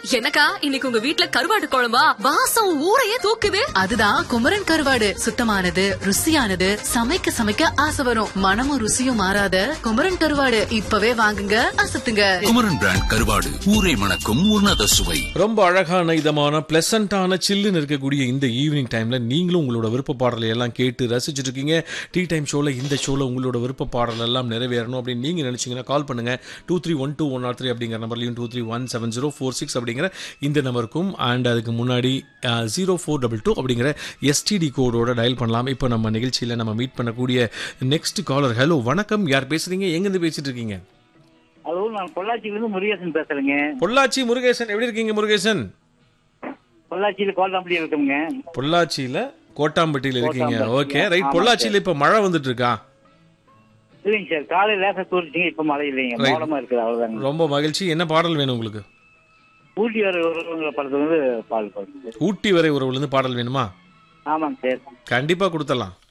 எனக்கா இன்னைக்கு உங்க வீட்ல கருவாடு குழம்பா வாசம் ஊரையே தூக்குது அதுதான் குமரன் கருவாடு சுத்தமானது ருசியானது சமைக்க சமைக்க ஆசை வரும் மனமும் ருசியும் மாறாத குமரன் கருவாடு இப்பவே வாங்குங்க அசத்துங்க குமரன் பிராண்ட் கருவாடு ஊரை மணக்கும் உன்னத சுவை ரொம்ப அழகான இதமான பிளசண்டான சில்லுன்னு இருக்கக்கூடிய இந்த ஈவினிங் டைம்ல நீங்களும் உங்களோட விருப்ப பாடலை எல்லாம் கேட்டு ரசிச்சுட்டு இருக்கீங்க டீ டைம் ஷோல இந்த ஷோல உங்களோட விருப்ப பாடல் எல்லாம் நிறைவேறணும் அப்படின்னு நீங்க நினைச்சீங்கன்னா கால் பண்ணுங்க two three one two one or three அப்படிங்கிற நம்பர்லையும் two three one seven zero four six அப்படிங்கிற இந்த நம்பருக்கும் அண்ட் அதுக்கு முன்னாடி ஜீரோ ஃபோர் டபுள் டூ அப்படிங்கிற எஸ்டிடி கோடோட டயல் பண்ணலாம் இப்போ நம்ம நிகழ்ச்சியில் நம்ம மீட் பண்ணக்கூடிய நெக்ஸ்ட் காலர் ஹலோ வணக்கம் யார் பேசுறீங்க எங்கேருந்து பேசிட்டு இருக்கீங்க ஹலோ நான் பொள்ளாச்சியிலிருந்து முருகேசன் பேசுறேங்க பொள்ளாச்சி முருகேசன் எப்படி இருக்கீங்க முருகேசன் பொள்ளாச்சியில கோல்டாம்படி இருக்குங்க பொள்ளாச்சியில கோட்டாம்பட்டியில இருக்கீங்க கோட்டாம்பட்டி. ஓகே ரைட் ஆமா பொள்ளாச்சியில இப்ப மழை வந்துட்டு இருக்கா இல்லைங்க சார் காலையில லேசா தூரிச்சிங்க இப்ப மழை இல்லைங்க Right. மோடமா இருக்குது அவ்வளவுதாங்க ரொம்ப மகிழ்ச்சி என்ன பாடல் வேணும் உங்களுக்கு ஊட்டி வர உறவுங்கிற படத்துல வந்து பால் பாடுங்க ஊட்டி வரை உறவுல இருந்து பாடல் வேணுமா ஆமாங்க சார் கண்டிப்பா கொடுத்துடலாம்